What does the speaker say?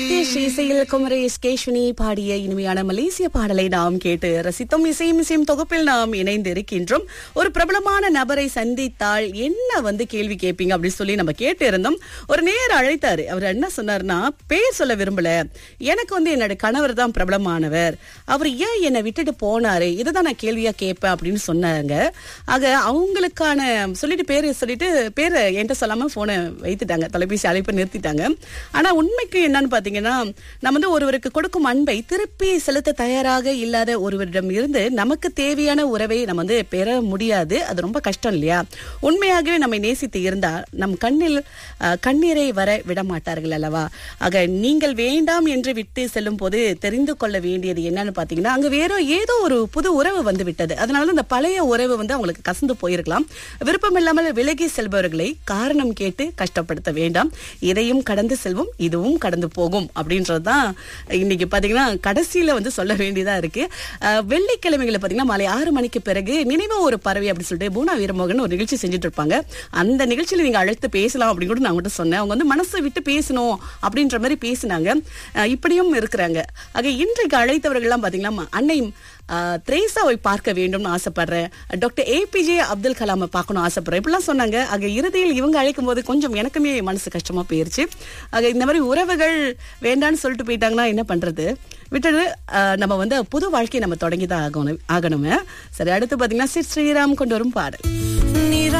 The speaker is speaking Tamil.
நித்யேஷ் இசையில் குமரேஷ் கேஷ்வினி பாடிய இனிமையான மலேசிய பாடலை நாம் கேட்டு ரசித்தோம் இசையும் இசையும் தொகுப்பில் நாம் இணைந்து இருக்கின்றோம் ஒரு பிரபலமான நபரை சந்தித்தால் என்ன வந்து கேள்வி கேட்பீங்க அப்படின்னு சொல்லி நம்ம கேட்டு இருந்தோம் ஒரு நேர் அழைத்தாரு அவர் என்ன சொன்னார்னா பேர் சொல்ல விரும்பல எனக்கு வந்து என்னோட கணவர் தான் பிரபலமானவர் அவர் ஏன் என்னை விட்டுட்டு போனாரு இதுதான் நான் கேள்வியா கேட்பேன் அப்படின்னு சொன்னாங்க ஆக அவங்களுக்கான சொல்லிட்டு பேரு சொல்லிட்டு பேரை என்கிட்ட சொல்லாம போனை வைத்துட்டாங்க தொலைபேசி அழைப்பை நிறுத்திட்டாங்க ஆனா உண்மைக்கு என்னன்னு பாத்தீங்கன்னா நம்ம வந்து ஒருவருக்கு கொடுக்கும் அன்பை திருப்பி செலுத்த தயாராக இல்லாத ஒருவரிடம் இருந்து நமக்கு தேவையான உறவை நம்ம வந்து பெற முடியாது அது ரொம்ப கஷ்டம் இல்லையா உண்மையாகவே நம்மை நேசித்து இருந்தா நம் கண்ணில் அஹ், கண்ணீரை வர விட மாட்டார்கள் அல்லவா ஆக நீங்கள் வேண்டாம் என்று விட்டு செல்லும் போது தெரிந்து கொள்ள வேண்டியது என்னன்னு பாத்தீங்கன்னா அங்க வேற ஏதோ ஒரு புது உறவு வந்து விட்டது அதனால அந்த பழைய உறவு வந்து அவங்களுக்கு கசந்து போயிருக்கலாம் விருப்பம் இல்லாமல் விலகி செல்பவர்களை காரணம் கேட்டு கஷ்டப்படுத்த வேண்டாம் இதையும் கடந்து செல்வோம் இதுவும் கடந்து போகும் அப்படின்றதுதான் இன்னைக்கு பாத்தீங்கன்னா கடைசியில வந்து சொல்ல வேண்டியதா இருக்கு அஹ், வெள்ளிக்கிழமைகளை பாத்தீங்கன்னா மாலை ஆறு மணிக்கு பிறகு நினைவோ ஒரு பறவை அப்படின்னு சொல்லிட்டு பூனா வீரமோகன் ஒரு நிகழ்ச்சி செஞ்சுட்டு இருப்பாங்க அந்த நிகழ்ச்சியில நீங்க அழைத்து பேசலாம் அப்படின்னு கூட நான் உங்கள்கிட்ட சொன்னேன் அவங்க வந்து மனசை விட்டு பேசணும் அப்படின்ற மாதிரி பேசினாங்க அஹ், இப்படியும் இருக்கிறாங்க ஆக இன்றைக்கு அழைத்தவர்கள்லாம் பாத்தீங்கன்னா அன்னை ஆஹ், திரேசாவை பார்க்க வேண்டும்னு ஆசைப்படுறேன் டாக்டர் ஏபிஜே அப்துல் கலாமை பார்க்கணும் ஆசைப்படுறேன் இப்படிலாம் சொன்னாங்க ஆக இறுதியில் இவங்க அழைக்கும் போது கொஞ்சம் எனக்குமே மனசு கஷ்டமா போயிருச்சு ஆக இந்த மாதிரி உறவுகள் வேண்டான்னு சொல்லிட்டு போயிட்டாங்கன்னா என்ன பண்றது விட்டுட்டு ஆஹ், நம்ம வந்து புது வாழ்க்கையை நம்ம தொடங்கி தான் ஆகணும் ஆகணுமே சரி அடுத்து பாத்தீங்கன்னா ஸ்ரீ ஸ்ரீராம் கொண்டு வரும் பாடல்